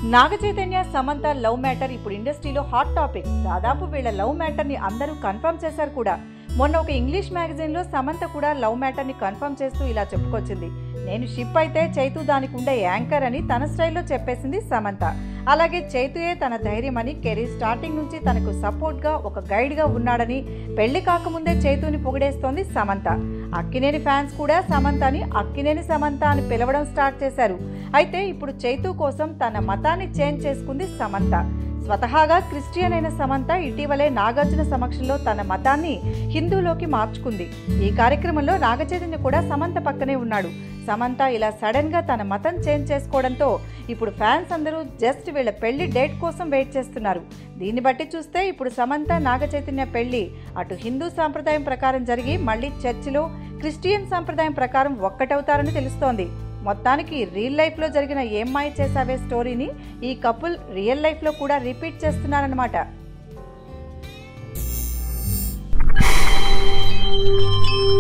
నాగ Chaitanya Samantha love matter ఇప్పుడు ఇండస్ట్రీలో hot topic దాదాపు వీళ్ళ లవ్ మ్యాటర్ ని అందరూ కన్ఫర్మ్ చేశారు కూడా మొన్న ఒక ఇంగ్లీష్ మ్యాగజైన్ లో సమంత కూడా లవ్ మ్యాటర్ ని కన్ఫర్మ్ చేస్తూ ఇలా చెప్పుకొచ్చింది నేను షిప్ అయితే చైతు దానికి ఉండే యాంకర్ అని తన స్టైల్లో చెప్పేసింది సమంత అలాగే చైతుయే తన ధైర్యం అని కెరీర్ స్టార్టింగ్ నుంచి తనకు సపోర్ట్ గా ఒక గైడ్ గా ఉన్నాడని పెళ్లి కాకముందే చైతుని పొగిడేస్తోంది సమంత అక్కినేని ఫ్యాన్స్ కూడా సమంతని అక్కినేని సమంత అని పిలవడం స్టార్ట్ చేశారు అయితే ఇప్పుడు చైతు కోసం తన మతాన్ని చేంజ్ చేసుకుంది సమంత స్వతహాగా క్రిస్టియన్ అయిన సమంత ఇటీవలే నాగార్జున సమక్షంలో తన మతాన్ని హిందూలోకి మార్చుకుంది ఈ కార్యక్రమంలో నాగచైతన్య కూడా సమంత పక్కనే ఉన్నాడు సమంత ఇలా సడన్ గా తన మతం చేంజ్ చేసుకోవడంతో ఇప్పుడు ఫ్యాన్స్ అందరూ జస్ట్ వీళ్ళ పెళ్లి డేట్ కోసం వెయిట్ చేస్తున్నారు దీన్ని బట్టి చూస్తే ఇప్పుడు సమంత నాగచైతన్య పెళ్లి అటు హిందూ సాంప్రదాయం ప్రకారం జరిగి మళ్ళీ చర్చిలో క్రిస్టియన్ సాంప్రదాయం ప్రకారం ఒక్కటవుతారని తెలుస్తోంది మొత్తానికి రియల్ లైఫ్లో జరిగిన ఏం మాయ చేసావే స్టోరీని ఈ కపుల్ రియల్ లైఫ్లో కూడా రిపీట్ చేస్తున్నారన్నమాట